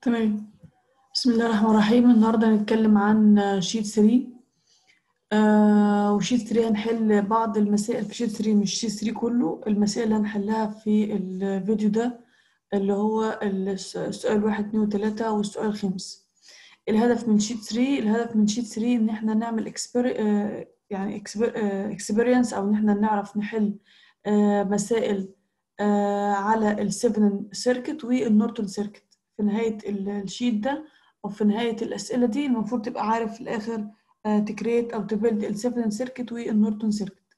تمام بسم الله الرحمن الرحيم النهارده هنتكلم عن شيت 3 آه وشيت 3 هنحل بعض المسائل في شيت 3 مش شيت 3 كله المسائل اللي هنحلها في الفيديو ده اللي هو السؤال واحد اتنين وتلاتة والسؤال الخامس الهدف من شيت 3 الهدف من شيت 3 ان احنا نعمل اكسبير آه يعني اكسبيرينس او ان احنا نعرف نحل آه مسائل آه على السيفن سيركت والنورتون سيركت في نهاية الشيت ده أو في نهاية الأسئلة دي المفروض تبقى عارف في الآخر تكريت أو تبلد السيفن سيركت والنورتون سيركت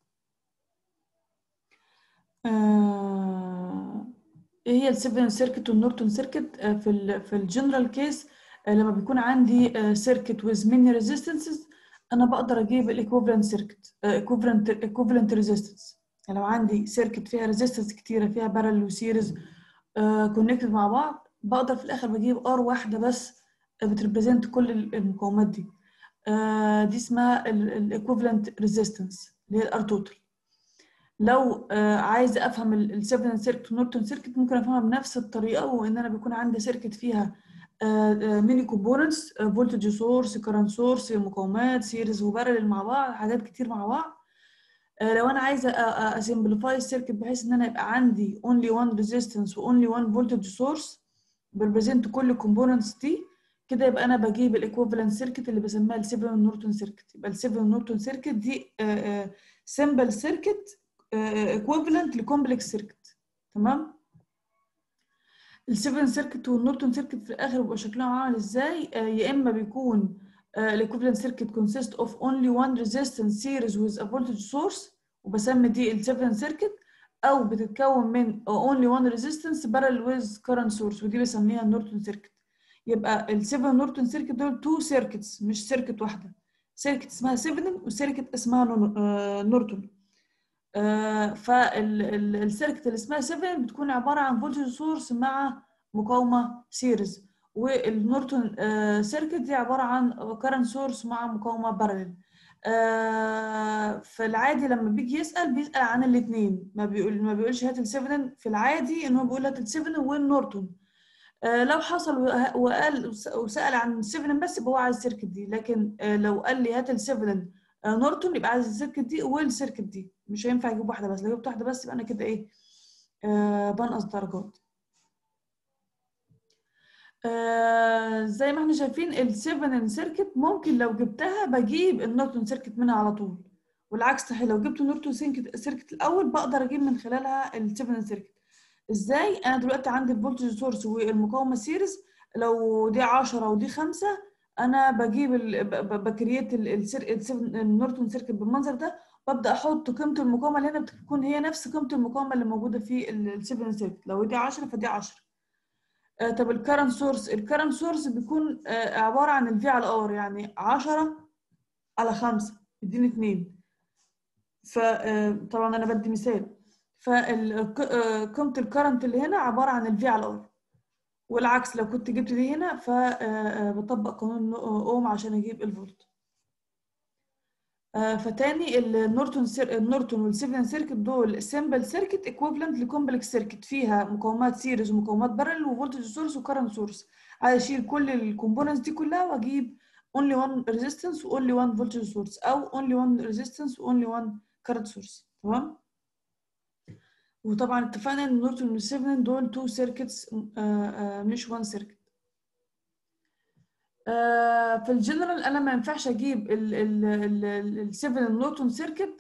إيه هي السيفن سيركت والنورتون سيركت في ال في الجنرال كيس لما بيكون عندي سيركت with many resistance أنا بقدر أجيب الإيكوفالنت سيركت إيكوفالنت إيكوفالنت ريزيستنس يعني لو عندي سيركت فيها ريزيستنس كتيرة فيها بارل وسيريز كونكتد مع بعض بقدر في الاخر بجيب ار واحده بس بتريبريزنت كل المقاومات دي آه دي اسمها الايكوفالنت ريزيستنس اللي هي الار توتال لو آه عايزه افهم السيفن سيركت والنورتون سيركت ممكن افهمها بنفس الطريقه وان انا بيكون عندي سيركت فيها آه ميني كومبوننتس فولتج سورس كرنت سورس مقاومات سيريز وبارل مع بعض حاجات كتير مع بعض لو انا عايزه اسمبليفاي السيركت بحيث ان انا يبقى عندي only one resistance و only one voltage source بريبريزنت كل الكومبوننتس دي كده يبقى انا بجيب الايكوفالنت سيركت اللي بسميها السيفن نورتون سيركت يبقى السيفن نورتون سيركت دي سمبل سيركت ايكوفالنت لكومبلكس سيركت تمام السيفن سيركت والنورتون سيركت في الاخر بيبقى شكلهم عامل ازاي يا اما بيكون الايكوفالنت سيركت consist of only one resistance series with a voltage source وبسمي دي السيفن سيركت او بتتكون من only one resistance parallel with current source ودي بسميها النورتون سيركت يبقى السيفن نورتون سيركت دول تو سيركتس مش سيركت واحده سيركت اسمها سيفن وسيركت اسمها نورتون فالسيركت اللي اسمها سيفن بتكون عباره عن فولتج سورس مع مقاومه سيريز والنورتون سيركت دي عباره عن كارنت سورس مع مقاومه بارلل آه في العادي لما بيجي يسال بيسال عن الاثنين ما بيقول ما بيقولش هات السيفن في العادي ان هو بيقول هات السيفن والنورتون آه لو حصل وقال وسال عن السيفن بس يبقى هو عايز السيركت دي لكن آه لو قال لي هات السيفن آه نورتون يبقى عايز السيركت دي والسيركت دي مش هينفع يجيب واحده بس لو جبت واحده بس يبقى انا كده ايه آه بنقص درجات آه زي ما احنا شايفين السيفن سيركت ممكن لو جبتها بجيب النورتون سيركت منها على طول والعكس صحيح لو جبت النورتون سيركت الاول بقدر اجيب من خلالها السيفن سيركت ازاي انا دلوقتي عندي الفولتج سورس والمقاومه سيريز لو دي 10 ودي 5 انا بجيب بكريت النورتون سيركت بالمنظر ده ببدا احط قيمه المقاومه اللي هنا بتكون هي نفس قيمه المقاومه اللي موجوده في السيفن سيركت لو دي 10 فدي 10 آه طب الكرنت سورس الكرنت سورس بيكون آه عباره عن الفي على ار يعني 10 على 5 يديني 2 فطبعا انا بدي مثال فقيمه الكرنت اللي هنا عباره عن الفي على ار والعكس لو كنت جبت دي هنا فبطبق قانون اوم عشان اجيب الفولت فتاني النورتون سير... النورتون والسيفن سيركت دول سمبل سيركت ايكويفالنت لكومبلكس سيركت فيها مقاومات سيريز ومقاومات بارل وفولتج سورس وكرنت سورس عايز اشيل كل الكومبوننتس دي كلها واجيب only one resistance و only one voltage source او only one resistance و only one current source تمام وطبعا اتفقنا ان النورتون والسيفن دول تو سيركتس مش وان سيركت Uh, في الجنرال انا ما ينفعش اجيب السيفن النورتون سيركت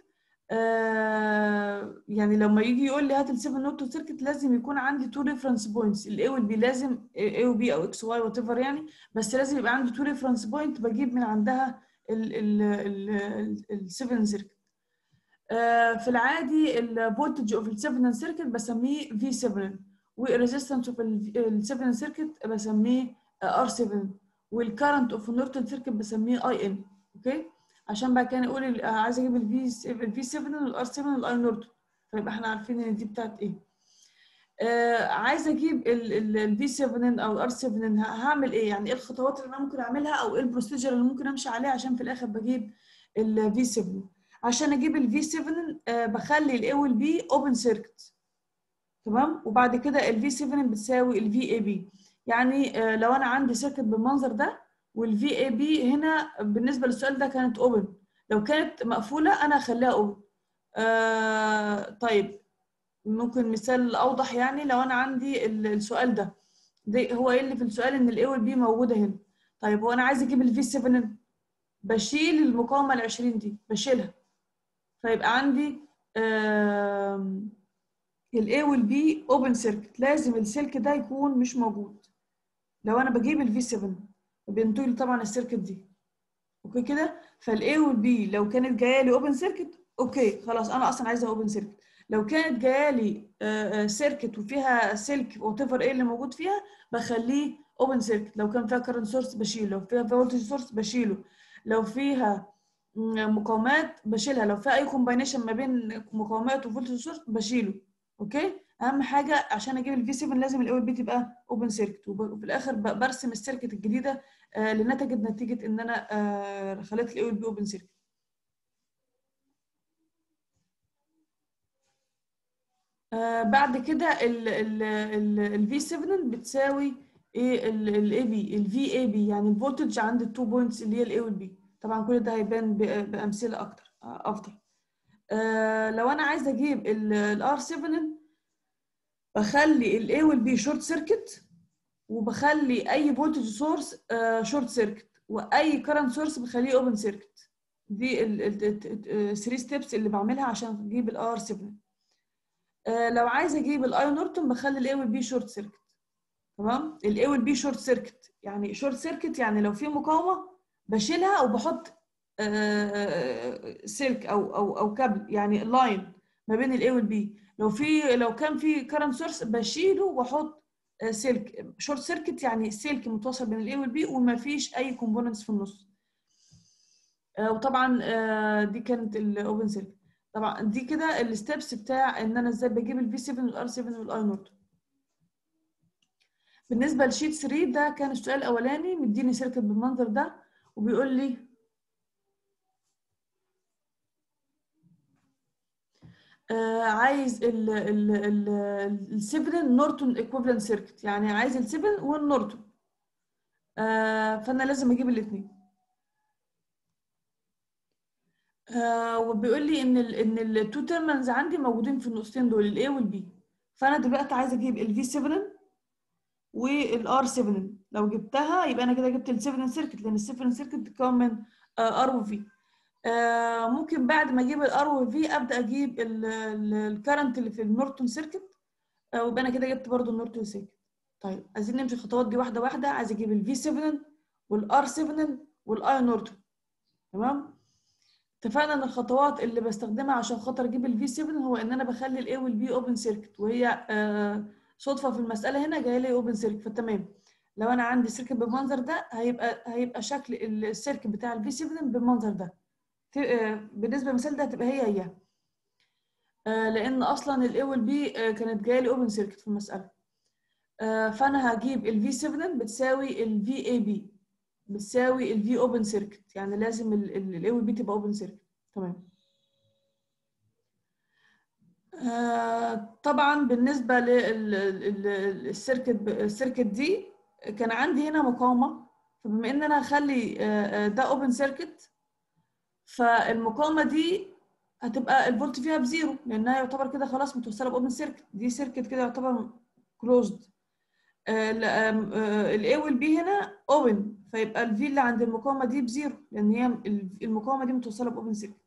يعني لما يجي يقول لي هات السيفن نورتون سيركت لازم يكون عندي تو ريفرنس بوينتس الاي والبي لازم اي وبي او اكس واي وات ايفر يعني بس لازم يبقى عندي تو ريفرنس بوينت بجيب من عندها السيفن سيركت uh, في العادي الفولتج اوف السيفن سيركت بسميه في 7 والريزيستنس اوف السيفن سيركت بسميه ار 7 والكرنت اوف النورتون سيركت بسميه اي ان اوكي عشان بعد كده نقول عايز اجيب الفي الفي 7 والار 7 والاي نورتون فيبقى احنا عارفين ان دي بتاعت ايه آه عايز اجيب الفي 7 او الار 7 هعمل ايه يعني ايه الخطوات اللي انا ممكن اعملها او ايه البروسيجر اللي ممكن امشي عليه عشان في الاخر بجيب الفي 7 عشان اجيب الفي 7 آه بخلي الاي والبي اوبن سيركت تمام وبعد كده الفي 7 بتساوي الفي اي بي يعني آه، لو انا عندي سيركت بالمنظر ده والفي اي بي هنا بالنسبه للسؤال ده كانت اوبن لو كانت مقفوله انا اخليها اوبن آه طيب ممكن مثال اوضح يعني لو انا عندي ال- السؤال ده ده هو ايه اللي في السؤال ان الاي والبي موجوده هنا طيب هو انا عايز اجيب الفي 7 بشيل المقاومه ال 20 دي بشيلها فيبقى عندي الاي والبي اوبن سيركت لازم السلك ده يكون مش موجود لو انا بجيب الفي 7 بينتج لي طبعا السيركت دي اوكي كده فالاي والبي لو كانت جايه لي اوبن سيركت اوكي خلاص انا اصلا عايزه اوبن سيركت لو كانت جايه لي سيركت وفيها سلك وات ايفر ايه اللي موجود فيها بخليه اوبن سيركت لو كان فيها كرنت سورس بشيله لو فيها فولتج سورس بشيله لو فيها م- مقاومات بشيلها لو فيها اي كومباينيشن ما بين مقاومات وفولتج سورس بشيله اوكي اهم حاجه عشان اجيب الفي 7 لازم الاول بي تبقى اوبن سيركت وفي الاخر ب- برسم السيركت الجديده آه، اللي نتجت نتيجه ان انا آه، خليت الاول بي اوبن سيركت آه، بعد كده ال في 7 بتساوي ايه الاي بي الفي اي بي يعني الفولتج عند التو بوينتس اللي هي الاي والبي طبعا كل ده هيبان ب- بامثله اكتر آه، افضل آه، لو انا عايزه اجيب الار 7 بخلي الاي والبي شورت سيركت وبخلي اي فولتج سورس شورت سيركت واي كرنت سورس بخليه اوبن سيركت دي ال 3 ستيبس اللي بعملها عشان اجيب الار 7 آه، لو عايزه اجيب الاي نورتون بخلي الاي والبي شورت سيركت تمام الاي والبي شورت سيركت يعني شورت سيركت يعني لو في مقاومه بشيلها وبحط آه، سلك او او او كابل يعني لاين ما بين الاي والبي لو في لو كان في كرنت سورس بشيله واحط آه، سلك شورت سيركت يعني سلك متوصل بين الاي والبي وما فيش اي كومبوننتس في النص آه، وطبعا آه، دي كانت الاوبن سيركت طبعا دي كده الستبس بتاع ان انا ازاي بجيب الفي 7 والار 7 والاي نوت بالنسبه لشيت 3 ده كان السؤال الاولاني مديني سيركت بالمنظر ده وبيقول لي آه عايز ال ال ال السيفن نورتون ايكوفالنت سيركت يعني عايز السيفن والنورتون آه فانا لازم اجيب الاثنين آه وبيقول لي ان ال ان التو تيرمينالز عندي موجودين في النقطتين دول الاي والبي فانا دلوقتي عايزه اجيب الفي 7 والار 7 لو جبتها يبقى انا كده جبت ال 7 سيركت لان ال 7 سيركت بتتكون من ار وفي آه ممكن بعد ما اجيب الار وفي ابدا اجيب الكرنت اللي في النورتون سيركت آه ويبقى انا كده جبت برضو النورتون سيركت طيب عايزين نمشي الخطوات دي واحده واحده عايز اجيب الفي 7 والار 7 والاي نورتون تمام اتفقنا ان الخطوات اللي بستخدمها عشان خاطر اجيب الفي 7 هو ان انا بخلي الاي والبي اوبن سيركت وهي آه صدفه في المساله هنا جايه لي اوبن سيركت فتمام لو انا عندي سيركت بالمنظر ده هيبقى هيبقى شكل السيركت بتاع الفي 7 بالمنظر ده بالنسبه للمثال ده هتبقى هي هي لان اصلا الاي والبي كانت جايه لي اوبن سيركت في المساله فانا هجيب الفي 7 بتساوي الفي اي بي بتساوي الفي اوبن سيركت يعني لازم الاي والبي تبقى اوبن سيركت تمام طبعا بالنسبه للسيركت السيركت دي كان عندي هنا مقاومه فبما ان انا هخلي ده اوبن سيركت فالمقاومه دي هتبقى الفولت فيها بزيرو لانها يعتبر كده خلاص متوصله باوبن سيركت دي سيركت كده يعتبر كلوزد الاي والبي هنا اوبن فيبقى الفي اللي عند المقاومه دي بزيرو لان هي المقاومه دي متوصله باوبن سيركت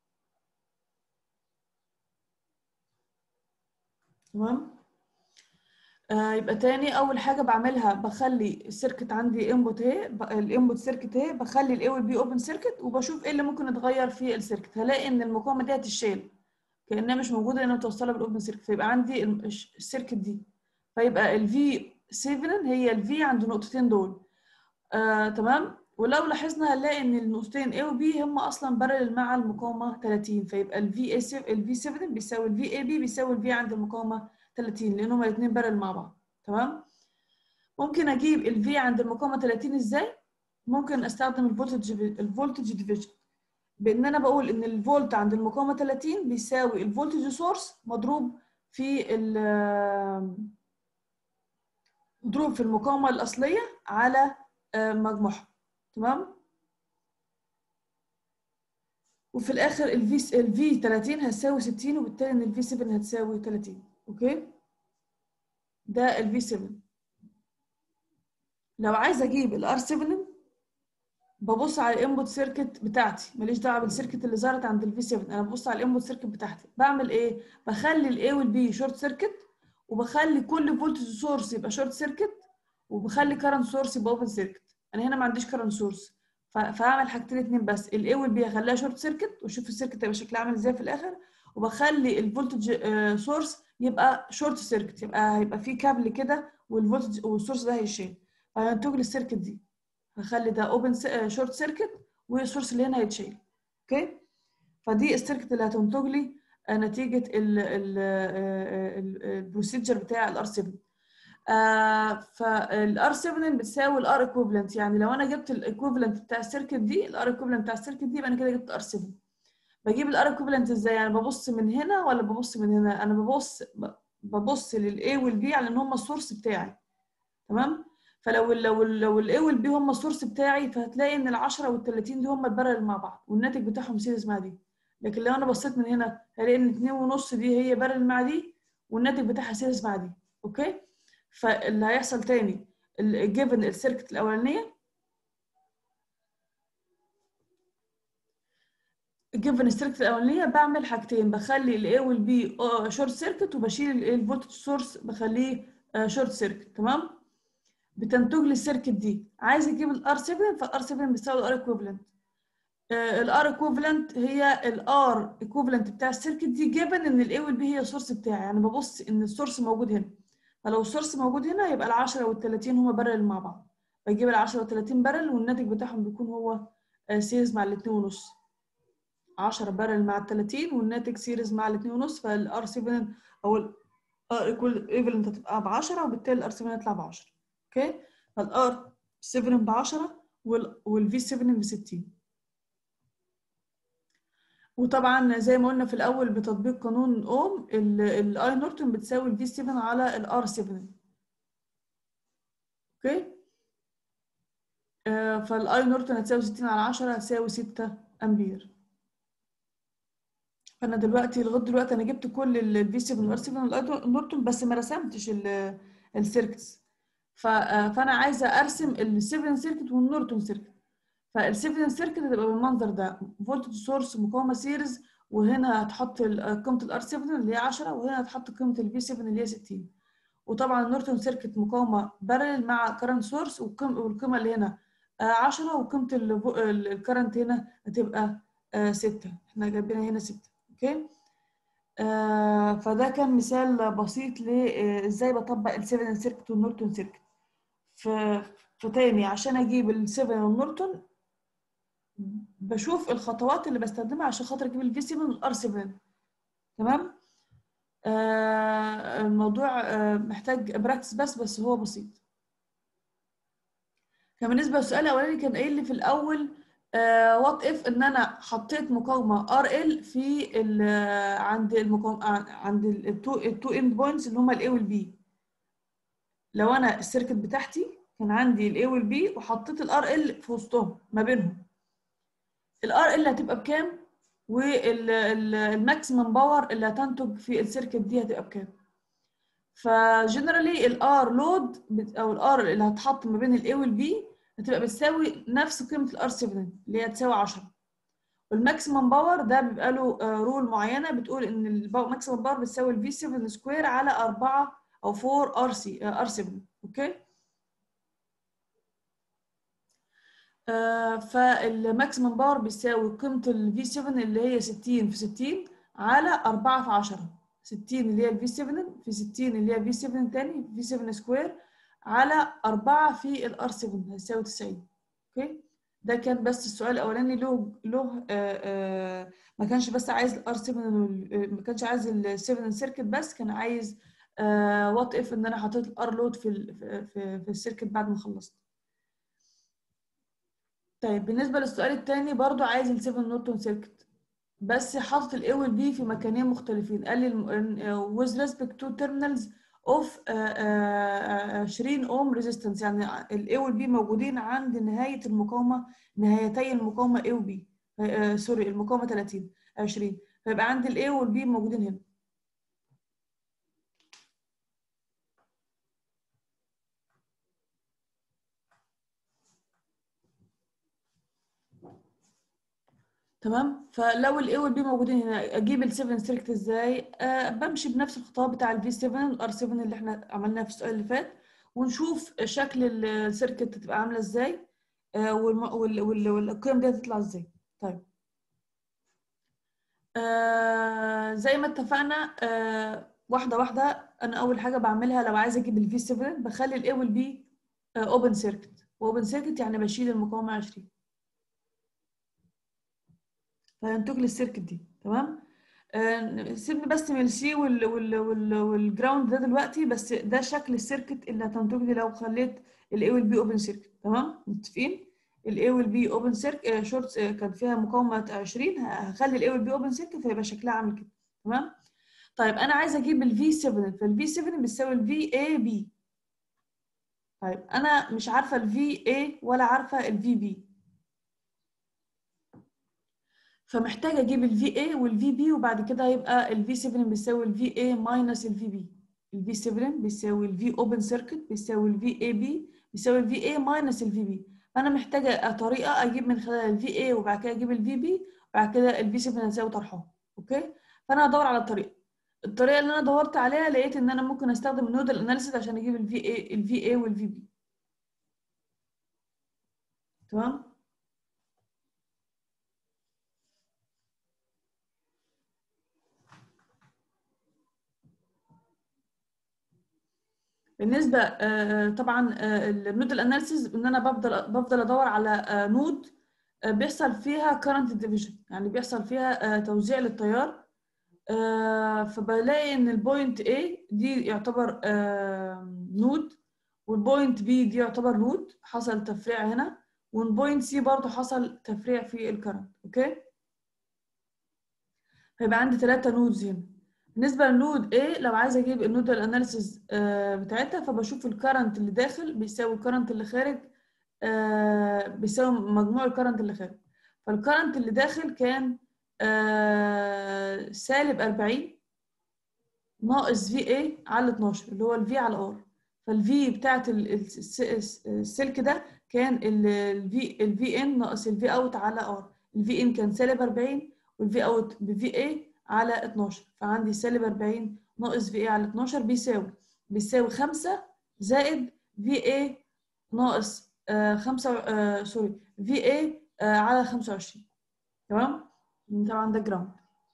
تمام آه يبقى تاني اول حاجه بعملها بخلي السيركت عندي انبوت اهي الانبوت سيركت اهي بخلي الاي والبي اوبن سيركت وبشوف ايه اللي ممكن يتغير في السيركت هلاقي ان المقاومه دي هتشال كانها مش موجوده لانها متوصله بالاوبن سيركت فيبقى عندي السيركت دي فيبقى الفي 7 هي الفي عند النقطتين دول آه تمام ولو لاحظنا هنلاقي ان النقطتين A و B هم اصلا بارل مع المقاومه 30 فيبقى الفي الفي 7 بيساوي الفي اي بي بيساوي الفي عند المقاومه 30 لان هما الاثنين بارل مع بعض تمام ممكن اجيب الفي عند المقاومه 30 ازاي ممكن استخدم الفولتج الفولتج ديفيجن بان انا بقول ان الفولت عند المقاومه 30 بيساوي الفولتج سورس مضروب في ال مضروب في المقاومه الاصليه على آه، مجموعها تمام وفي الاخر الفي الفي 30 هتساوي 60 وبالتالي ان الفي 7 هتساوي 30 اوكي ده الفي 7 لو عايز اجيب الار 7 ببص على الانبوت سيركت بتاعتي ماليش دعوه بالسيركت اللي ظهرت عند الفي 7 انا ببص على الانبوت سيركت بتاعتي بعمل ايه بخلي الاي والبي شورت سيركت وبخلي كل فولتج سورس يبقى شورت سيركت وبخلي كارنت سورس يبقى اوبن سيركت انا هنا ما عنديش كارنت سورس فهعمل حاجتين اتنين بس الاي والبي هخليها شورت سيركت واشوف السيركت هيبقى شكلها عامل ازاي في الاخر وبخلي الفولتج سورس يبقى شورت سيركت يبقى هيبقى فيه كابل كده والفولتج والسورس ده هيشيل فهينتج لي السيركت دي هخلي ده اوبن شورت سيركت والسورس اللي هنا هيتشيل اوكي فدي السيركت اللي هتنتج لي نتيجه البروسيجر بتاع الار 7 آه فالار 7 بتساوي الار ايكويفالنت يعني لو انا جبت الايكويفالنت بتاع السيركت دي الار ايكويفالنت بتاع السيركت دي يبقى انا كده جبت ار 7 بجيب الار ايكويفالنت ازاي يعني ببص من هنا ولا ببص من هنا انا ببص ببص للاي والبي على ان هم السورس بتاعي تمام فلو لو لو الاي والبي هم السورس بتاعي فهتلاقي ان ال10 وال30 دي هم البارل مع بعض والناتج بتاعهم سيريز مع دي لكن لو انا بصيت من هنا هلاقي ان 2 ونص دي هي بارل مع دي والناتج بتاعها سيريز مع دي اوكي فاللي هيحصل تاني الجيفن السيركت الاولانيه جيفن السيركت الاولانيه بعمل حاجتين بخلي الاي والبي شورت سيركت وبشيل الفولتج سورس بخليه شورت سيركت تمام بتنتج لي السيركت دي عايز اجيب الار 7 فالار 7 بيساوي الار ايكويفالنت الار ايكويفالنت هي الار ايكويفالنت بتاع السيركت دي جيفن ان الاي والبي هي السورس بتاعي يعني ببص ان السورس موجود هنا فلو السورس موجود هنا يبقى ال 10 وال 30 هما بارل مع بعض بجيب ال 10 وال 30 بارل والناتج بتاعهم بيكون هو سيريز مع ال 2 ونص 10 بارل مع ال 30 والناتج سيريز مع ال 2 ونص فالار 7 او الار ايكويفالنت هتبقى ب 10 وبالتالي الار 7 هيطلع ب 10 اوكي فالار 7 ب 10 والفي 7 ب 60 وطبعا زي ما قلنا في الاول بتطبيق قانون اوم الاي نورتون بتساوي الفي 7 على الار 7 اوكي آه فالاي نورتون هتساوي 60 على 10 هتساوي 6 امبير فانا دلوقتي لغايه دلوقتي انا جبت كل الفي 7 والار 7 والاي نورتون بس ما رسمتش السيركتس فانا عايزه ارسم ال 7 سيركت والنورتون سيركت فال 7 سيركت هتبقى بالمنظر ده فولتج سورس مقاومه سيريز وهنا هتحط قيمه الار 7 اللي هي 10 وهنا هتحط قيمه الفي 7 اللي هي 60 وطبعا النورتون سيركت مقاومه بارل مع كرنت سورس والقيمه اللي هنا 10 وقيمه الكرنت هنا هتبقى 6 احنا جايبينها هنا 6 اوكي آه فده كان مثال بسيط لازاي بطبق ال 7 سيركت والنورتون سيركت فتاني عشان اجيب ال 7 والنورتون بشوف الخطوات اللي بستخدمها عشان خاطر اجيب الفي 7 والار 7 تمام آه الموضوع آه محتاج براكتس بس بس هو بسيط كان بالنسبه للسؤال الاولاني كان قايل لي في الاول وات اف ان انا حطيت مقاومه ار ال في ال عند المقاومه عند التو التو اند بوينتس اللي هما الاي والبي لو انا السيركت بتاعتي كان عندي الاي والبي وحطيت الار ال في وسطهم ما بينهم الار ال هتبقى بكام والماكسيمم باور اللي هتنتج في السيركت دي هتبقى بكام فجنرالي الار لود او الار اللي هتحط ما بين الاي والبي هتبقى بتساوي نفس قيمه الار 7 اللي هي تساوي 10 والماكسيمم باور ده بيبقى له رول معينه بتقول ان الماكسيمم باور بتساوي الفي 7 سكوير على 4 او 4 ار سي ار 7 اوكي آه فالماكسيمم باور بيساوي قيمه الفي 7 اللي هي 60 في 60 على 4 في 10 60 اللي هي الفي 7 في 60 اللي هي في 7 تاني في 7 سكوير على 4 في الار 7 هيساوي 90 اوكي ده كان بس السؤال الاولاني له له آه آه ما كانش بس عايز الار 7 ما كانش عايز ال 7 سيركت بس كان عايز وات اف ان انا حطيت الار لود في ال في, في السيركت بعد ما خلصت طيب بالنسبه للسؤال الثاني برضو عايز ال 7 نورتون سيركت بس حاطط الاي والبي في مكانين مختلفين قال لي with respect to terminals اوف 20 اوم ريزيستنس يعني الاي والبي موجودين عند نهايه المقاومه نهايتي المقاومه A و B آه، سوري المقاومه 30 20 فيبقى عندي الاي والبي موجودين هنا تمام فلو الاي والبي موجودين هنا اجيب ال 7 سيركت ازاي آه بمشي بنفس الخطوات بتاع الفي 7 والار 7 اللي احنا عملناه في السؤال اللي فات ونشوف شكل السيركت تبقى عامله ازاي آه والقيم دي هتطلع ازاي طيب آه زي ما اتفقنا آه واحده واحده انا اول حاجه بعملها لو عايزه اجيب الفي 7 بخلي الاي والبي اوبن سيركت واوبن سيركت يعني بشيل المقاومه 20 فينتج لي السيركت دي تمام آه سيبني بس من السي وال وال وال والجراوند ده دلوقتي بس ده شكل السيركت اللي هتنتج لي لو خليت الاي والبي اوبن سيركت تمام متفقين الاي والبي اوبن سيركت شورت كان فيها مقاومه 20 هخلي الاي والبي اوبن سيركت فيبقى شكلها عامل كده تمام طيب انا عايزه اجيب الفي 7 فالفي 7 بتساوي الفي اي بي طيب انا مش عارفه الفي اي ولا عارفه الفي بي فمحتاجه اجيب الفي اي والفي بي وبعد كده هيبقى الفي 7 بيساوي الفي اي ماينس الفي بي الفي 7 بيساوي الفي اوبن سيركت بيساوي الفي اي بي بيساوي الفي اي ماينس الفي بي فانا محتاجه طريقه اجيب من خلالها الفي اي وبعد كده اجيب الفي بي وبعد كده الفي 7 هتساوي طرحهم اوكي فانا هدور على الطريقه الطريقه اللي انا دورت عليها لقيت ان انا ممكن استخدم النودال اناليسيس عشان اجيب الفي اي الفي اي والفي بي تمام بالنسبه طبعا النودال اناليسيس ان انا بفضل بفضل ادور على نود بيحصل فيها current division يعني بيحصل فيها توزيع للتيار فبلاقي ان البوينت A دي يعتبر نود والبوينت B دي يعتبر نود حصل تفريع هنا والبوينت C برضه حصل تفريع في الكرنت اوكي هيبقى عندي ثلاثة نودز هنا بالنسبة للنود A لو عايزة أجيب النودال أناليسيز بتاعتها فبشوف الكرنت اللي داخل بيساوي الكرنت اللي خارج بيساوي مجموع الكرنت اللي خارج فالكرنت اللي داخل كان سالب 40 ناقص في اي على 12 اللي هو الفي على ار فالفي بتاعت السلك ده كان الفي الفي ان ناقص الفي اوت على ار الفي ان كان سالب 40 والفي اوت بفي اي على 12 فعندي سالب 40 ناقص في اي على 12 بيساوي بيساوي 5 زائد في اي ناقص 5 سوري في اي على 25 تمام طبعا ده جراوند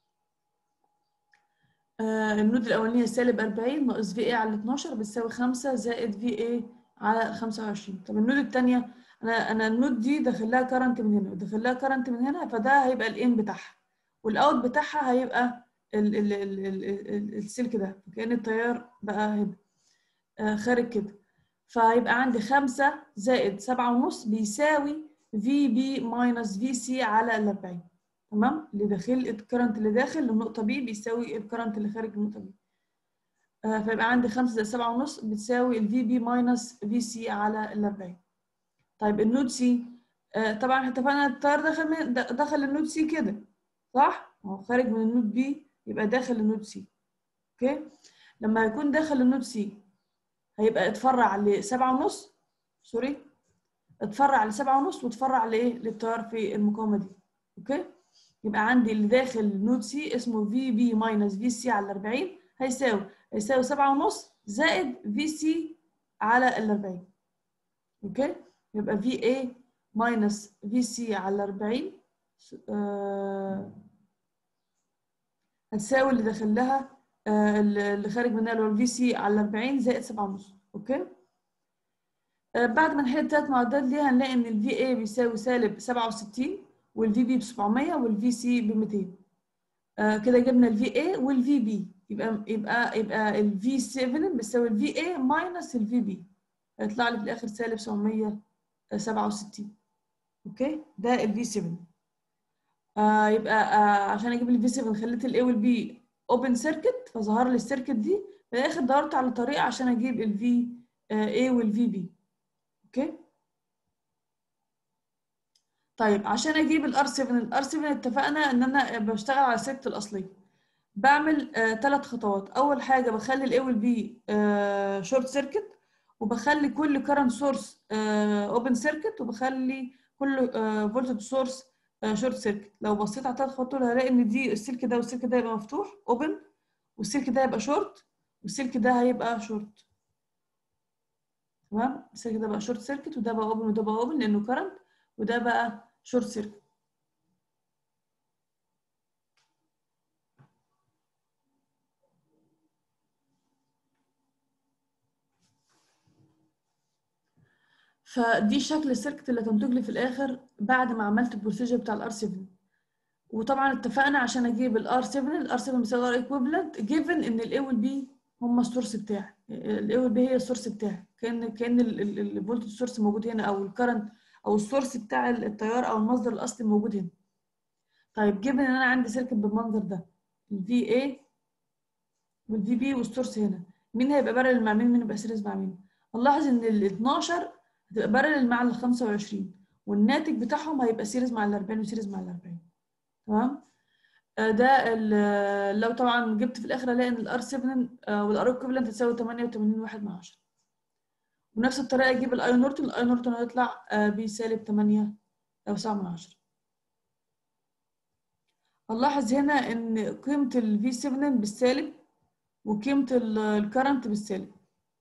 النود الاولانيه سالب 40 ناقص في اي على 12 بتساوي 5 زائد في اي على 25 طب النود الثانيه انا انا النود دي داخل لها كرنت من هنا وداخل لها كرنت من هنا فده هيبقى الان بتاعها والاوت بتاعها هيبقى ال ال ال ال ال السلك ده كأن التيار بقى هنا آه خارج كده فهيبقى عندي خمسة زائد سبعة ونص بيساوي في بي ماينس في سي على ال 40 تمام اللي داخل الكرنت اللي داخل للنقطة بي بيساوي الكرنت اللي خارج النقطة بي آه فيبقى عندي خمسة زائد سبعة ونص بتساوي الفي بي ماينس في سي على ال 40 طيب النود سي آه طبعا احنا اتفقنا التيار دخل من دخل النود سي كده صح؟ هو خارج من النود بي يبقى داخل النود سي اوكي لما يكون داخل النود سي هيبقى اتفرع لسبعة ونص سوري اتفرع لسبعة ونص واتفرع لايه للتيار في المقاومة دي اوكي يبقى عندي اللي داخل نود سي اسمه في بي ماينس في سي على 40 هيساوي هيساوي سبعة ونص زائد في سي على ال 40 اوكي يبقى في اي ماينس في سي على 40 آه هتساوي اللي داخل لها آه اللي خارج منها اللي هو الفي سي على 40 زائد 7 ونص اوكي آه بعد ما نحل الثلاث معادلات دي هنلاقي ان الفي اي بيساوي سالب 67 والفي بي ب 700 والفي سي ب 200 آه كده جبنا الفي اي والفي بي يبقى يبقى يبقى الفي 7 بيساوي الفي اي ماينس الفي بي هيطلع لي في الاخر سالب 767 اوكي ده الفي 7 آه يبقى آه عشان اجيب الفي 7 خليت الاي والبي اوبن سيركت فظهر لي السيركت دي في الاخر دورت على طريقه عشان اجيب الفي اي والفي بي اوكي طيب عشان اجيب الار 7 الار 7 اتفقنا ان انا بشتغل على الست الاصليه بعمل ثلاث خطوات اول حاجه بخلي الاي والبي شورت سيركت وبخلي كل كرنت سورس اوبن سيركت وبخلي كل فولتج سورس شورت سيركت لو بصيت على الثلاث خطوات هلاقي ان دي السلك ده والسلك ده يبقى مفتوح اوبن والسلك ده هيبقى شورت والسلك ده هيبقى شورت تمام السلك ده بقى شورت سيركت وده بقى اوبن وده بقى اوبن لانه كرنت وده بقى شورت سيركت فدي شكل السيركت اللي هتنتج لي في الاخر بعد ما عملت البروسيجر بتاع الار 7 وطبعا اتفقنا عشان اجيب الار 7 الار 7 بيساوي ار ايكويفالنت جيفن ان الاي والبي هما السورس بتاعي الاي والبي هي السورس بتاعي كان كان الفولتج سورس موجود هنا او الكرنت او السورس بتاع التيار او المصدر الاصلي موجود هنا طيب جيفن ان انا عندي سيركت بالمنظر ده الفي اي والفي بي والسورس هنا مين هيبقى بارل مع مين مين هيبقى سيريز مع مين هنلاحظ ان ال 12 هتبقى بارل مع ال 25 والناتج بتاعهم هيبقى سيريز مع ال 40 وسيريز مع ال 40 تمام ده لو طبعا جبت في الاخر الاقي ان الار 7 والار ايكوفالنت تساوي 88 واحد مع 10 ونفس الطريقه اجيب الاي نورتون الاي نورتون هيطلع بسالب 8 او 7 من 10 هنلاحظ هنا ان قيمه الفي 7 بالسالب وقيمه الكرنت بالسالب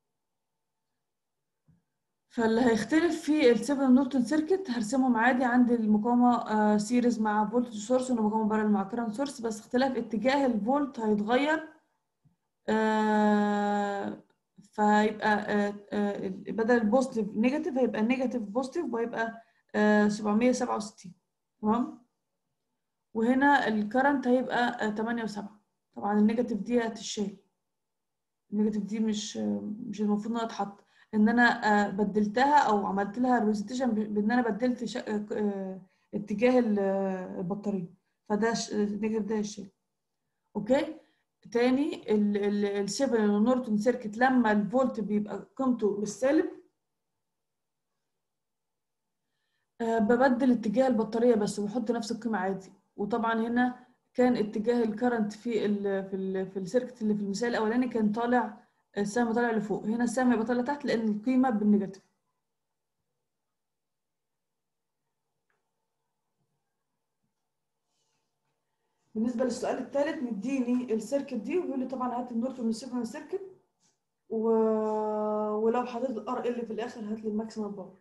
فاللي هيختلف في ال 7 نورتون سيركت هرسمهم عادي عندي المقاومه سيريز مع فولتج سورس والمقاومه بارل مع كرنت سورس بس اختلاف اتجاه الفولت هيتغير فهيبقى بدل البوزيتيف نيجاتيف هيبقى نيجاتيف بوزيتيف وهيبقى 767 تمام وهنا الكرنت هيبقى 8 و7 طبعا النيجاتيف دي هتشال النيجاتيف دي مش مش المفروض انها تتحط ان انا بدلتها او عملت لها ريبريزنتيشن بان انا بدلت شا... اتجاه البطاريه فده النيجاتيف ده هيشال اوكي تاني السيفن نورتون سيركت لما الفولت بيبقى قيمته بالسالب ببدل اتجاه البطاريه بس وبحط نفس القيمه عادي وطبعا هنا كان اتجاه الكرنت في ال في ال في السيركت اللي في المثال الاولاني كان طالع السهم طالع لفوق هنا السهم يبقى طالع تحت لان القيمه بالنيجاتيف بالنسبه للسؤال الثالث مديني السيركت دي وبيقول لي طبعا هات النورتون من السيجنال سيركت و... ولو حطيت الار ال في الاخر هات لي الماكسيمم باور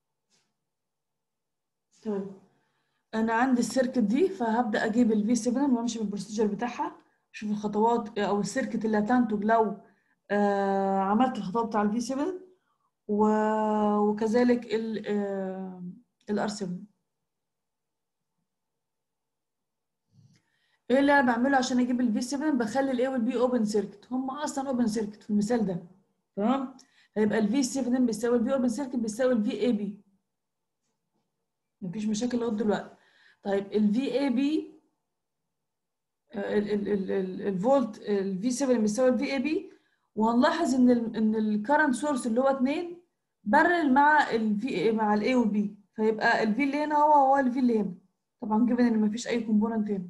تمام انا عندي السيركت دي فهبدا اجيب الفي 7 وامشي بالبروسيجر بتاعها اشوف الخطوات او السيركت اللي هتنتج لو آه عملت الخطوات بتاع الفي 7 و... وكذلك ال الار 7 ايه اللي انا بعمله عشان اجيب الفي 7 بخلي الاي والبي اوبن سيركت هم اصلا اوبن سيركت في المثال ده تمام هيبقى الفي 7 بيساوي البي اوبن سيركت بيساوي الفي اي بي مفيش مشاكل لغايه دلوقتي طيب الفي اي بي الفولت الفي 7 بيساوي الفي اي بي وهنلاحظ ان ال ان الكرنت سورس اللي هو 2 بارل مع الفي مع الاي والبي فيبقى الفي اللي هنا هو هو الفي اللي هنا طبعا جيفن ان مفيش اي كومبوننت هنا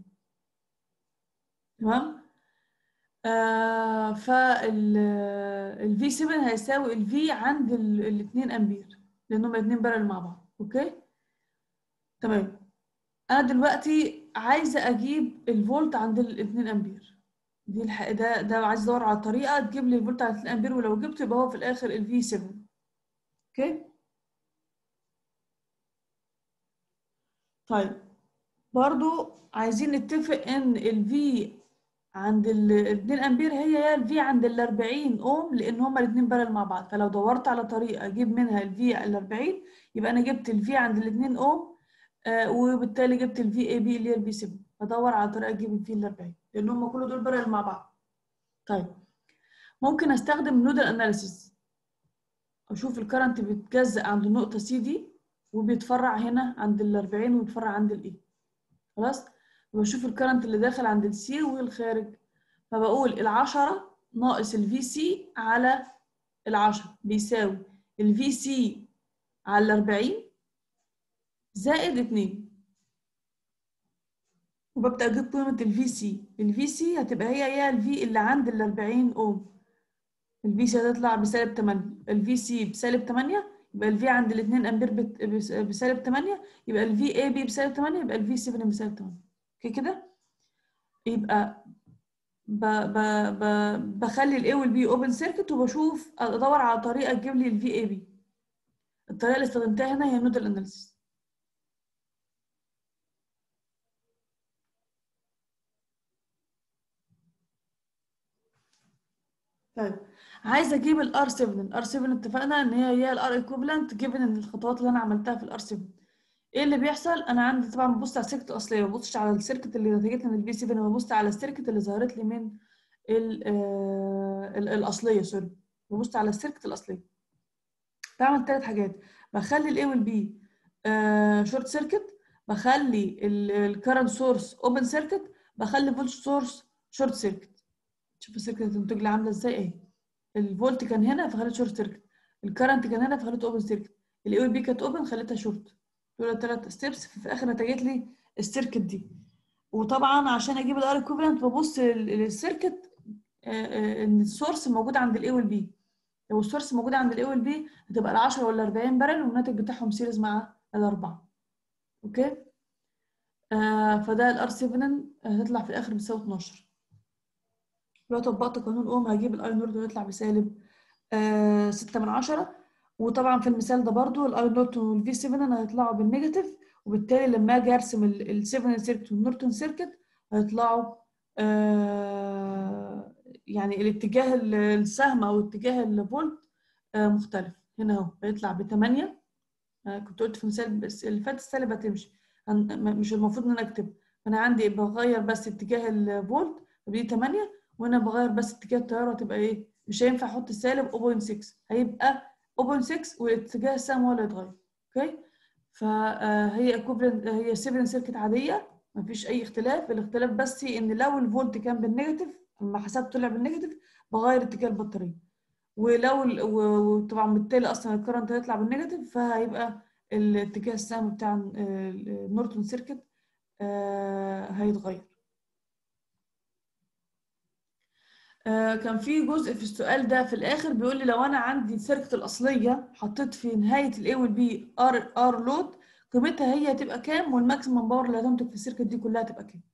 تمام آه فال الفي 7 هيساوي الفي عند ال 2 امبير لانهم الاثنين بارل مع بعض اوكي تمام انا دلوقتي عايزه اجيب الفولت عند ال 2 امبير دي الح... ده ده عايز ادور على طريقه تجيب لي الفولت على 2 امبير ولو جبته يبقى هو في الاخر الفي 7 اوكي طيب برضو عايزين نتفق ان الفي عند ال 2 امبير هي هي الفي عند ال 40 اوم لان هما الاثنين بارل مع بعض فلو دورت على طريقه اجيب منها الفي ال 40 يبقى انا جبت الفي عند ال 2 اوم آه وبالتالي جبت الفي اي بي اللي هي الفي 7 بدور على طريقه اجيب الفي ال 40 لان هما كل دول بارل مع بعض طيب ممكن استخدم نودل اناليسيس اشوف الكرنت بيتجزأ عند النقطه سي دي وبيتفرع هنا عند ال 40 وبيتفرع عند الاي خلاص بشوف الكرنت اللي داخل عند السي والخارج فبقول العشرة ناقص الفي سي على العشرة بيساوي الفي سي على الأربعين زائد اتنين وببدأ أجيب قيمة الفي سي الفي سي هتبقى هي هي الفي اللي عند ال 40 أوم الفي سي هتطلع بسالب 8 الفي سي بسالب 8 يبقى الفي عند ال 2 أمبير بت- بس- بسالب 8 يبقى الفي اي بي بسالب 8 يبقى الفي 7 بسالب 8 اوكي كده يبقى ب ب ب بخلي الاي والبي اوبن سيركت وبشوف ادور على طريقه تجيب لي الفي اي بي الطريقه اللي استخدمتها هنا هي نودال اناليسيس طيب عايزه اجيب الار 7 الار 7 اتفقنا ان هي هي الار ايكوفالنت جيفن ان الخطوات اللي انا عملتها في الار 7 ايه اللي بيحصل انا عندي طبعا ببص على السيركت الاصليه ما ببصش على السيركت اللي نتيجتها من البي 7 انا ببص على السيركت اللي ظهرت لي من ال آه، ال- الاصليه سوري ببص على السيركت الاصليه بعمل ثلاث حاجات بخلي الاي والبي شورت سيركت بخلي الكرنت سورس اوبن سيركت بخلي فولت سورس شورت سيركت شوف السيركت هتنتج لي عامله ازاي اهي الفولت كان هنا فخليت شورت سيركت الكرنت كان هنا فخليته اوبن سيركت الاي والبي كانت اوبن خليتها شورت دول الثلاث ستيبس في الاخر نتجت لي السيركت دي وطبعا عشان اجيب الار ايكوفالنت ببص لل- للسيركت آه، آه، ان السورس موجود عند الاي والبي لو السورس موجود عند الاي والبي هتبقى ال 10 ولا 40 بارل والناتج بتاعهم سيريز مع الاربعه اوكي آه فده الار 7 هتطلع في الاخر بتساوي 12 لو طبقت قانون اوم هجيب الاي نورتون يطلع بسالب آه 6 من 10 وطبعا في المثال ده برضو الاي نورتون والفي 7 هيطلعوا بالنيجاتيف وبالتالي لما اجي ارسم ال 7 سيركت والنورتون سيركت هيطلعوا آه يعني الاتجاه ال- السهم او اتجاه الفولت آه مختلف هنا اهو هيطلع ب 8 آه كنت قلت في المثال بس اللي فات السالب هتمشي هن- م- مش المفروض ان انا اكتب انا عندي بغير بس اتجاه الفولت فبدي 8 وانا بغير بس اتجاه التيار هتبقى ايه مش هينفع احط السالب 0.6 هيبقى 0.6 والاتجاه السهم هو اللي يتغير اوكي فهي equivalent هي 7 سيركت عاديه مفيش اي اختلاف الاختلاف بس ان لو الفولت كان بالنيجاتيف لما حسبت طلع بالنيجاتيف بغير اتجاه البطاريه ولو ال- و- وطبعا بالتالي اصلا الكرنت هيطلع بالنيجاتيف فهيبقى الاتجاه السهم بتاع ال- النورتون سيركت آه، هيتغير آه، كان في جزء في السؤال ده في الاخر بيقول لي لو انا عندي السيركت الاصليه حطيت في نهايه الاي والبي ار ار لود قيمتها هي هتبقى كام والماكسيمم باور اللي هتنتج في السيركت دي كلها هتبقى كام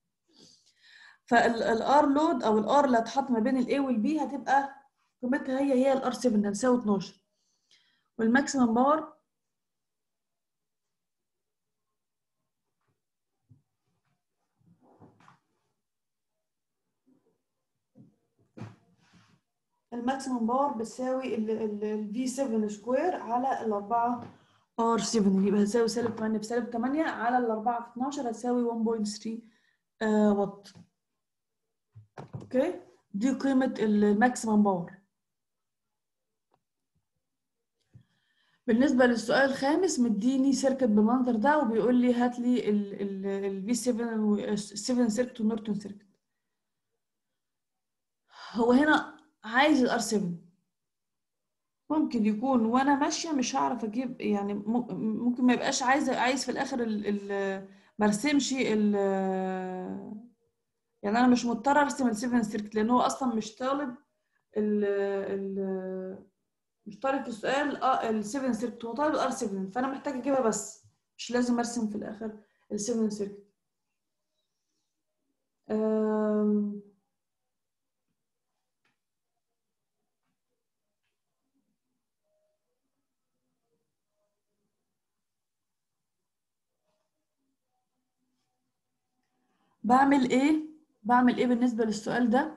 فالار لود او الار اللي هتحط ما بين الاي والبي هتبقى قيمتها هي هي الار 7 هتساوي 12 والماكسيمم باور الماكسيمم باور بتساوي الفي 7 سكوير على الأربعة ار 7 يبقى هتساوي سالب 8 بسالب 8 على الأربعة في 12 هتساوي 1.3 آه، واط اوكي دي قيمة الماكسيمم باور بالنسبة للسؤال الخامس مديني سيركت بالمنظر ده وبيقول لي هات لي ال في 7 و 7 سيركت ونورتون سيركت هو هنا عايز الار 7 ممكن يكون وانا ماشيه مش هعرف اجيب يعني م- ممكن ما يبقاش عايز عايز في الاخر ال ال ما ارسمش ال يعني انا مش مضطره ارسم ال 7 سيركت لان هو اصلا مش طالب ال ال مش طالب في السؤال اه ال 7 سيركت هو طالب الار 7 فانا محتاجه اجيبها بس مش لازم ارسم في الاخر ال 7 سيركت أم، بعمل ايه بعمل ايه بالنسبه للسؤال ده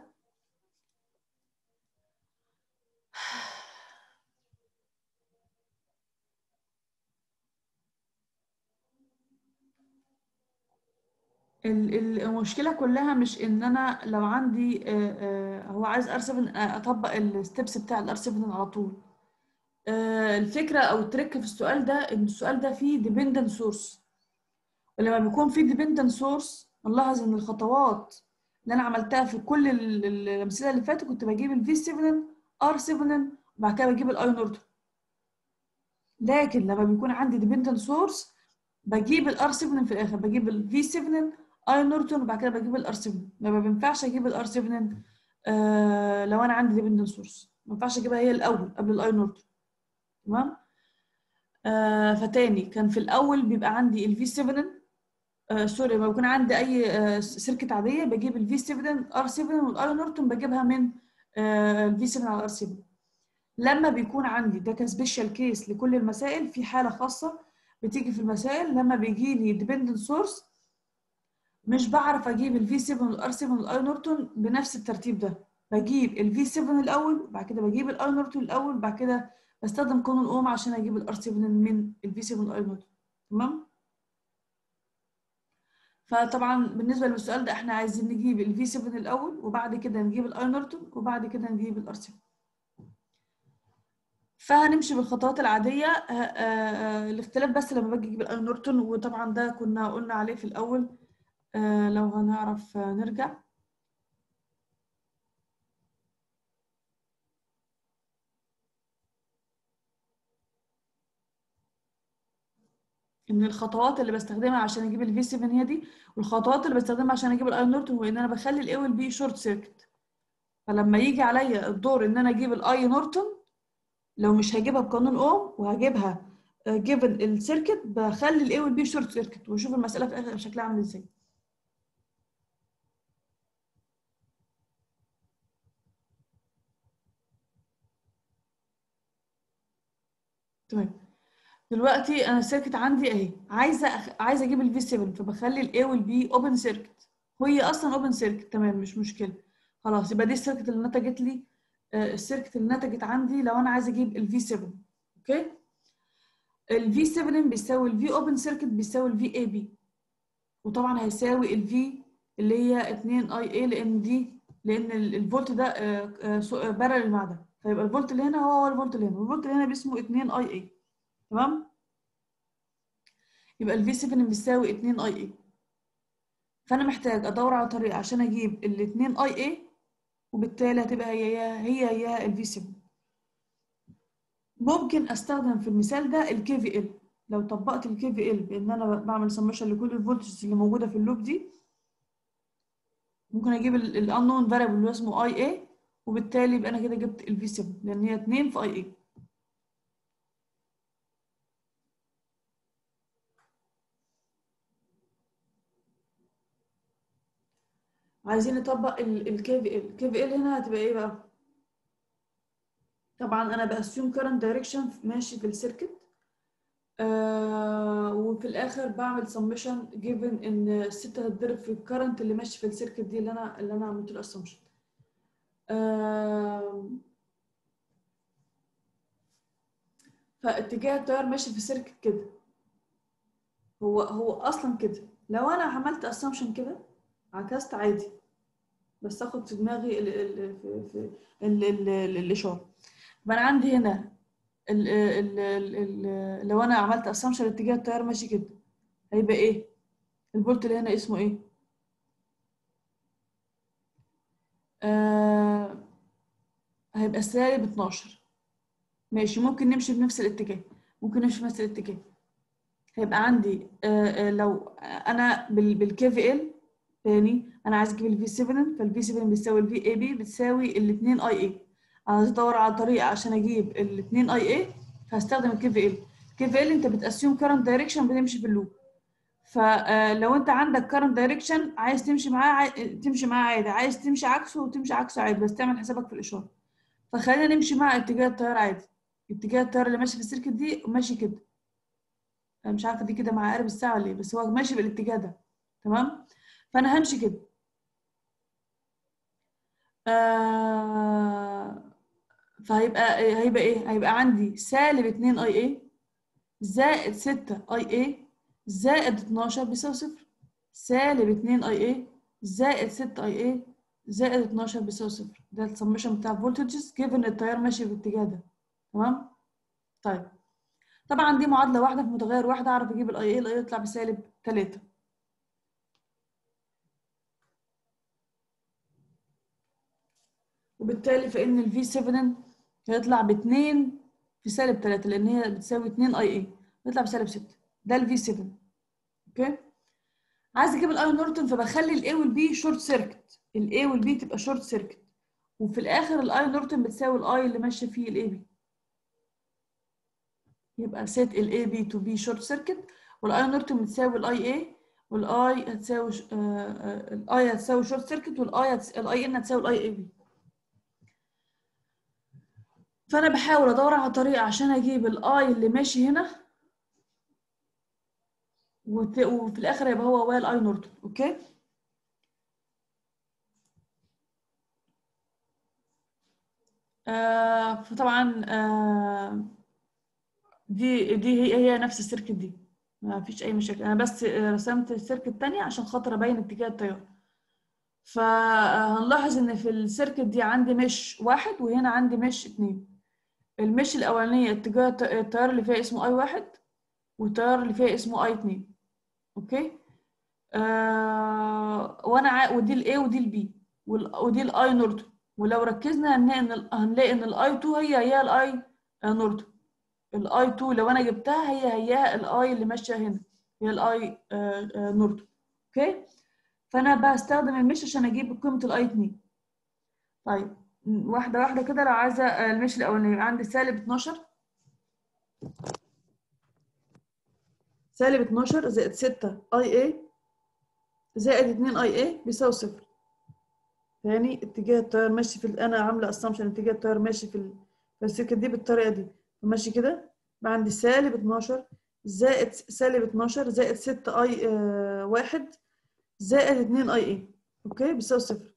ال- ال- المشكله كلها مش ان انا لو عندي آه، آه، هو عايز ار 7 اطبق الستبس بتاع الار 7 على طول آه، الفكره او التريك في السؤال ده ان السؤال ده فيه dependent source ولما بيكون فيه dependent source نلاحظ ان الخطوات اللي انا عملتها في كل ال- ال- الامثله اللي فاتت كنت بجيب الفي 7 ار 7 وبعد كده بجيب الاي نورتون لكن لما بيكون عندي ديبندنت سورس بجيب الار 7 في الاخر بجيب الفي 7 اي نورتون وبعد كده بجيب الار 7 ما بينفعش اجيب الار 7 آه لو انا عندي ديبندنت سورس ما ينفعش اجيبها هي الاول قبل الاي نورتون تمام آه فتاني كان في الاول بيبقى عندي الفي 7 آه سوري لما بيكون عندي اي آه سيركت عاديه بجيب الفي 7 ار 7 والاي نورتون بجيبها من آه الفي 7 على الار 7 لما بيكون عندي ده كسبيشال كيس لكل المسائل في حاله خاصه بتيجي في المسائل لما بيجي لي ديبندنت سورس مش بعرف اجيب الفي 7 والار 7 والاي نورتون بنفس الترتيب ده بجيب الفي 7 الاول وبعد كده بجيب الاي نورتون الاول وبعد كده بستخدم قانون اوم عشان اجيب الار 7 من الفي 7 والاي نورتون تمام فطبعا بالنسبه للسؤال ده احنا عايزين نجيب الفي 7 الاول وبعد كده نجيب الاي نورتون وبعد كده نجيب الار 7 فهنمشي بالخطوات العادية آه، آه، آه، الاختلاف بس لما باجي اجيب الاي نورتون وطبعا ده كنا قلنا عليه في الأول آه، لو هنعرف آه، نرجع ان الخطوات اللي بستخدمها عشان اجيب الفي 7 هي دي والخطوات اللي بستخدمها عشان اجيب الاي نورتون وان انا بخلي الاي والبي شورت سيركت فلما يجي عليا الدور ان انا اجيب الاي نورتون لو مش هجيبها بقانون اوم وهجيبها جيفن السيركت بخلي الاي والبي شورت سيركت واشوف المساله في الاخر شكلها عامل ازاي تمام دلوقتي انا السيركت عندي اهي عايزه أخ... عايزه اجيب الفي 7 فبخلي الاي والبي اوبن سيركت هي اصلا اوبن سيركت تمام مش مشكله خلاص يبقى دي السيركت اللي نتجت لي آه، السيركت اللي نتجت عندي لو انا عايزه اجيب الفي 7 اوكي الفي 7 بيساوي الفي اوبن سيركت بيساوي الفي اي بي وطبعا هيساوي الفي اللي هي 2 اي اي لان دي لان ال- الفولت ده بارل مع ده فيبقى الفولت اللي هنا هو هو الفولت اللي هنا والفولت اللي هنا باسمه 2 اي اي تمام يبقى الفي 7 بيساوي 2 اي اي فانا محتاج ادور على طريقه عشان اجيب ال 2 اي اي وبالتالي هتبقى هي هي هي, هي الفي 7 ممكن استخدم في المثال ده الكي في ال لو طبقت الكي في ال بان انا بعمل سمشن لكل الفولتجز اللي موجوده في اللوب دي ممكن اجيب الانون فاريبل اللي هو اسمه اي اي وبالتالي يبقى انا كده جبت الفي 7 لان هي 2 في اي اي عايزين نطبق الكي في ال الكي في ال هنا هتبقى ايه بقى طبعا انا باسيوم current direction ماشي في السيركت آه وفي الاخر بعمل سمشن جيفن ان الستة هتضرب في الكرنت اللي ماشي في السيركت دي اللي انا اللي انا عملت له اسامبشن آه فاتجاه التيار ماشي في السيركت كده هو هو اصلا كده لو انا عملت اسامبشن كده عكست عادي بس اخد في دماغي ال ال في في ال ال ال الاشاره يبقى انا عندي هنا ال ال ال ال لو انا عملت اسامبشن اتجاه التيار ماشي كده هيبقى ايه الفولت اللي هنا اسمه ايه آه هيبقى سالب 12 ماشي ممكن نمشي بنفس الاتجاه ممكن نمشي بنفس الاتجاه هيبقى عندي آه آه لو انا بالكي في ال تاني انا عايز اجيب الفي 7 فالفي 7 بيساوي الفي اي بي بتساوي الاثنين اي اي عايز ادور على طريقه عشان اجيب الاثنين اي اي فهستخدم الكي في ال الكي في ال انت بتاسيوم كارنت دايركشن بتمشي في اللوب فلو انت عندك كارنت دايركشن عايز تمشي معاه عاي... تمشي معاه عادي عايز تمشي عكسه وتمشي عكسه عادي بس تعمل حسابك في الاشاره فخلينا نمشي مع اتجاه التيار عادي اتجاه التيار اللي ماشي في السيركت دي ماشي كده انا مش عارفه دي كده مع قارب الساعه ولا ايه بس هو ماشي بالاتجاه ده تمام فانا همشي كده آه فهيبقى هيبقى ايه هيبقى عندي سالب 2 اي اي زائد 6 اي اي زائد 12 بيساوي صفر سالب 2 اي اي زائد 6 اي اي زائد 12 بيساوي صفر ده السمشن بتاع الفولتجز جيفن التيار ماشي بالاتجاه ده تمام طيب طبعا دي معادله واحده في متغير واحد اعرف اجيب الاي اي الاي يطلع بسالب 3 وبالتالي فان الفي 7 هيطلع ب 2 في سالب 3 لان هي بتساوي 2 اي اي يطلع بسالب 6 ده الفي 7 اوكي عايز اجيب الاي نورتون فبخلي الاي والبي شورت سيركت الاي والبي تبقى شورت سيركت وفي الاخر الاي نورتون بتساوي الاي اللي ماشيه فيه الاي بي يبقى سيت الاي بي تو بي شورت سيركت والاي نورتون بتساوي الاي اي والاي هتساوي الاي هتساوي شورت سيركت والاي الاي ان هتساوي الاي اي بي فانا بحاول ادور على طريقه عشان اجيب الاي اللي ماشي هنا وت... وفي الاخر يبقى هو واي الاي نورتون اوكي آه فطبعا آه دي دي هي هي نفس السيركت دي ما فيش اي مشاكل انا بس رسمت السيركت الثانيه عشان خاطر ابين اتجاه التيار فهنلاحظ ان في السيركت دي عندي مش واحد وهنا عندي مش اتنين المش الاولانيه اتجاه التيار اللي فيها اسمه اي واحد والتيار اللي فيها اسمه اي اتنين اوكي آه وانا ع... ودي الاي ودي البي ودي الاي نورتون ولو ركزنا هنلاقي ان هنلاقي ان الاي 2 هي هي الاي نورتون الاي 2 لو انا جبتها هي هي الاي اللي ماشيه هنا هي الاي نورتون اوكي فانا بستخدم المش عشان اجيب قيمه الاي 2 طيب واحده واحده كده لو عايزه المش الاولاني عندي سالب 12 سالب 12 زائد 6 اي اي زائد 2 اي اي بيساوي صفر تاني اتجاه التيار ماشي في انا عامله اسامبشن اتجاه التيار ماشي في في السكه دي بالطريقه دي فماشي كده يبقى عندي سالب 12 زائد سالب 12 زائد 6 اي آه واحد زائد 2 اي اي اوكي بيساوي صفر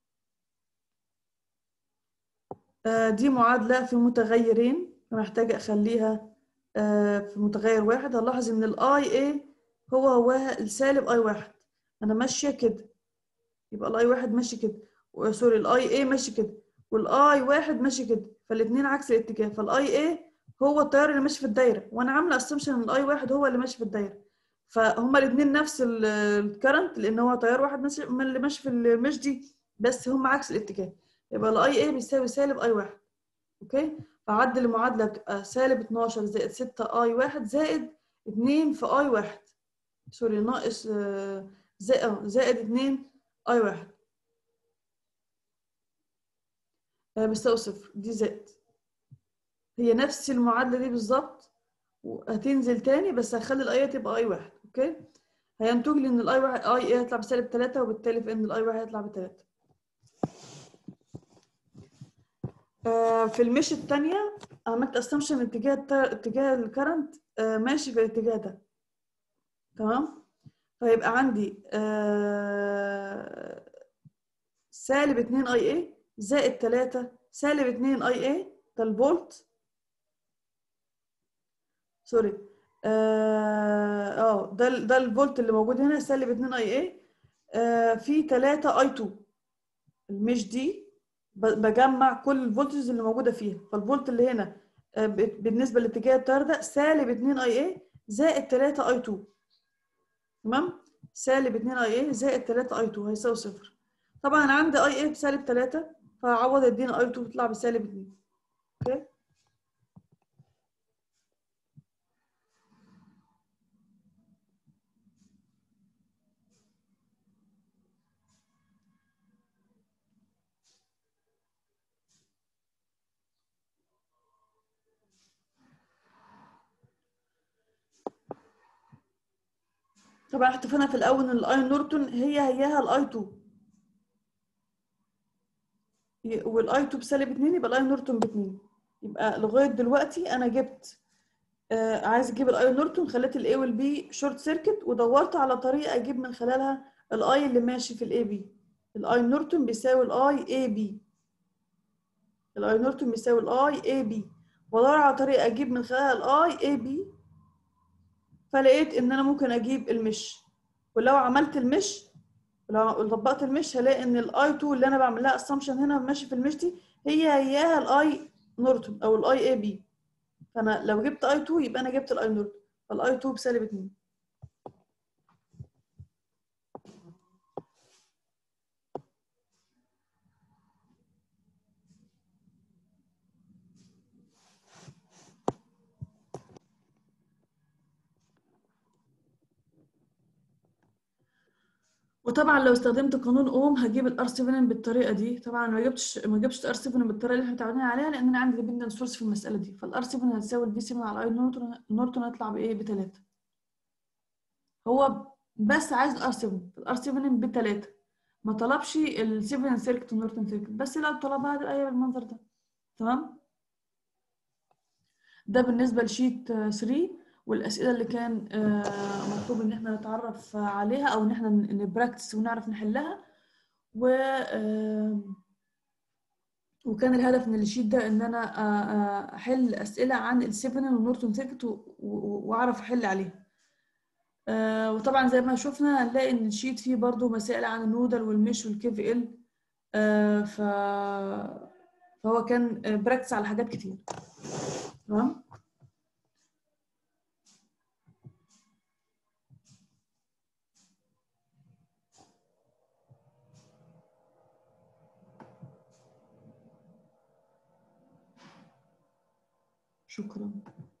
آه دي معادله في متغيرين فمحتاجه اخليها آه في متغير واحد هنلاحظ ان الاي اي هو هو السالب اي واحد انا ماشيه كده يبقى الاي واحد ماشي كده سوري الاي اي ماشي كده والاي واحد ماشي كده فالاثنين عكس الاتجاه فالاي اي هو التيار اللي ماشي في الدايره وانا عامله اسامبشن ان الاي واحد هو اللي ماشي في الدايره فهما الاثنين نفس الكرنت لان هو تيار واحد ماشي من اللي ماشي في المش دي بس هم عكس الاتجاه يبقى الاي اي بيساوي سالب اي واحد اوكي فعدل المعادله بتبقى سالب 12 زائد 6 اي واحد زائد 2 في اي واحد سوري ناقص زائد زائد 2 اي واحد بيساوي صفر دي زائد هي نفس المعادله دي بالظبط وهتنزل تاني بس هخلي الاي تبقى اي واحد اوكي هينتج لي ان الاي واحد اي اي هيطلع بسالب 3 وبالتالي فان الاي واحد هيطلع ب 3 آه في المش الثانيه عملت اسامبشن اتجاه اتجاه الكرنت آه ماشي في الاتجاه ده تمام فيبقى عندي آه سالب 2 اي اي زائد 3 سالب 2 اي اي ده الفولت سوري اه ده ده الفولت اللي موجود هنا سالب 2 اي اي آه في 3 اي 2 المش دي بجمع كل الفولتز اللي موجوده فيها فالفولت اللي هنا آه بالنسبه لاتجاه التيار ده سالب 2 اي اي زائد 3 اي 2 تمام سالب 2 اي اي زائد 3 اي 2 هيساوي صفر طبعا انا عندي اي اي بسالب 3 فهعوض يدينا اي 2 تطلع بسالب 2 اوكي طبعا اتفقنا في الاول ان الاي نورتون هي هياها الاي 2 والاي 2 بسالب 2 يبقى الاي نورتون ب 2 يبقى لغايه دلوقتي انا جبت آه عايز اجيب الاي نورتون خليت الاي والبي شورت سيركت ودورت على طريقه اجيب من خلالها الاي اللي ماشي في الاي بي الاي نورتون بيساوي الاي اي بي الاي نورتون بيساوي الاي اي بي ودور على طريقه اجيب من خلالها الاي اي بي فلقيت ان انا ممكن اجيب المش ولو عملت المش لو طبقت المش هلاقي ان الاي 2 اللي انا بعمل لها اسامبشن هنا ماشي في المش دي هي هياها الاي نورتون او الاي اي بي فانا لو جبت اي 2 يبقى انا جبت الاي نورتون فالاي 2 بسالب 2 وطبعا لو استخدمت قانون اوم هجيب الار 7 بالطريقه دي طبعا ما جبتش ما جبتش الار 7 بالطريقه اللي احنا متعودين عليها لان انا عندي ديبندنت سورس في المساله دي فالار 7 هتساوي البي 7 على اي نورتون نورتون هيطلع بايه ب 3 هو بس عايز الار 7 الار 7 ب 3 ما طلبش ال 7 سيركت ونورتون سيركت بس لو طلبها هتبقى بالمنظر ده تمام ده بالنسبه لشيت 3 والاسئله اللي كان مطلوب ان احنا نتعرف عليها او ان احنا نبراكتس ونعرف نحلها و وكان الهدف من الشيت ده ان انا احل اسئله عن السيفن والنورتون سيركت واعرف احل عليها وطبعا زي ما شفنا هنلاقي ان الشيت فيه برضو مسائل عن النودل والمش والكي في ال ف فهو كان براكتس على حاجات كتير تمام شكرا